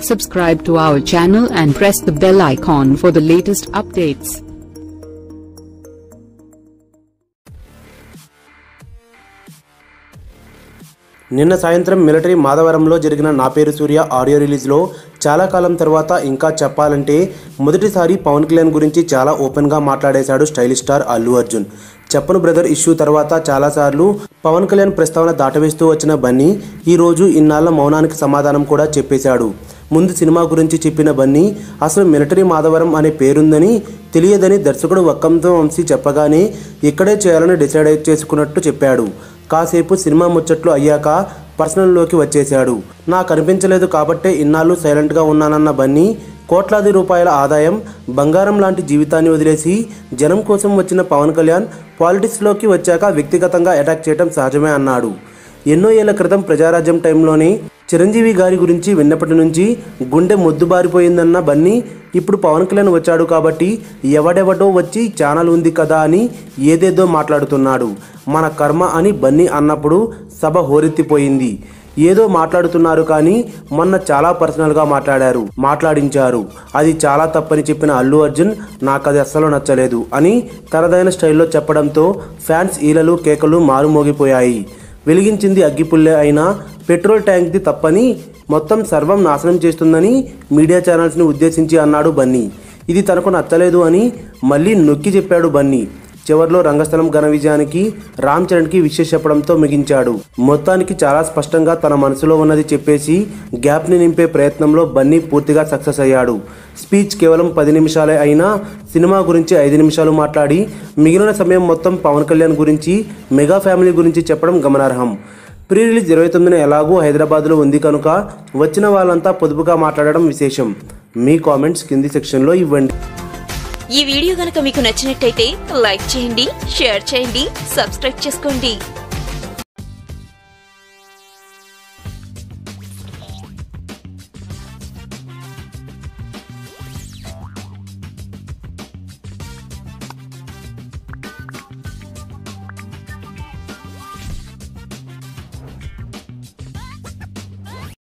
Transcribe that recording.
Subscribe to our channel and press the bell icon for the latest updates. నిన్న సాయంత్రం military మాధవరంలో జరిగిన నా పేరు సూర్య ఆడియో రిలీజ్లో చాలా కాలం తర్వాత ఇంకా చెప్పాలంటే మొదటిసారి పవన్ కళ్యాణ్ గురించి చాలా ఓపెన్గా మాట్లాడేశాడు స్టైలిష్ స్టార్ అల్లు అర్జున్ చెప్పను బ్రదర్ ఇష్యూ తర్వాత చాలాసార్లు పవన్ కళ్యాణ్ ప్రస్తావన దాటవేస్తూ వచ్చిన బన్నీ ఈరోజు ఇన్నాళ్ల మౌనానికి సమాధానం కూడా చెప్పేశాడు ముందు సినిమా గురించి చెప్పిన బన్నీ అసలు మిలిటరీ మాధవరం అనే పేరుందని తెలియదని దర్శకుడు వక్కంతో వంశీ చెప్పగానే ఇక్కడే చేయాలని డిసైడ్ చేసుకున్నట్టు చెప్పాడు కాసేపు సినిమా ముచ్చట్లు అయ్యాక పర్సనల్లోకి వచ్చేశాడు నాకు అనిపించలేదు కాబట్టే ఇన్నాళ్ళు సైలెంట్గా ఉన్నానన్న బన్నీ కోట్లాది రూపాయల ఆదాయం బంగారం లాంటి జీవితాన్ని వదిలేసి జనం కోసం వచ్చిన పవన్ కళ్యాణ్ పాలిటిక్స్లోకి వచ్చాక వ్యక్తిగతంగా అటాక్ చేయడం సహజమే అన్నాడు ఎన్నో ఏళ్ల క్రితం ప్రజారాజ్యం టైంలోనే చిరంజీవి గారి గురించి విన్నప్పటి నుంచి గుండె మొద్దుబారిపోయిందన్న బన్నీ ఇప్పుడు పవన్ కళ్యాణ్ వచ్చాడు కాబట్టి ఎవడెవడో వచ్చి ఛానల్ ఉంది కదా అని ఏదేదో మాట్లాడుతున్నాడు మన కర్మ అని బన్నీ అన్నప్పుడు సభ హోరెత్తిపోయింది ఏదో మాట్లాడుతున్నారు కానీ మొన్న చాలా పర్సనల్గా మాట్లాడారు మాట్లాడించారు అది చాలా తప్పని చెప్పిన అల్లు అర్జున్ నాకు అది అస్సలు నచ్చలేదు అని తనదైన స్టైల్లో చెప్పడంతో ఫ్యాన్స్ ఈలలు కేకలు మారుమోగిపోయాయి వెలిగించింది అగ్గిపుల్లే అయినా పెట్రోల్ ట్యాంక్ది తప్పని మొత్తం సర్వం నాశనం చేస్తుందని మీడియా ఛానల్స్ని ఉద్దేశించి అన్నాడు బన్నీ ఇది తనకు నచ్చలేదు అని మళ్ళీ నొక్కి చెప్పాడు బన్నీ చివర్లో రంగస్థలం ఘన విజయానికి రామ్ చరణ్కి విషయం చెప్పడంతో ముగించాడు మొత్తానికి చాలా స్పష్టంగా తన మనసులో ఉన్నది చెప్పేసి గ్యాప్ని నింపే ప్రయత్నంలో బన్నీ పూర్తిగా సక్సెస్ అయ్యాడు స్పీచ్ కేవలం పది నిమిషాలే అయినా సినిమా గురించి ఐదు నిమిషాలు మాట్లాడి మిగిలిన సమయం మొత్తం పవన్ కళ్యాణ్ గురించి మెగా ఫ్యామిలీ గురించి చెప్పడం గమనార్హం ప్రీ రిలీజ్ ఇరవై తొమ్మిదిన ఎలాగూ హైదరాబాద్లో ఉంది కనుక వచ్చిన వాళ్ళంతా పొదుపుగా మాట్లాడడం విశేషం మీ కామెంట్స్ కింది సెక్షన్లో ఇవ్వండి ఈ వీడియో గనక మీకు నచ్చినట్టయితే లైక్ చేయండి షేర్ చేయండి సబ్స్క్రైబ్ చేసుకోండి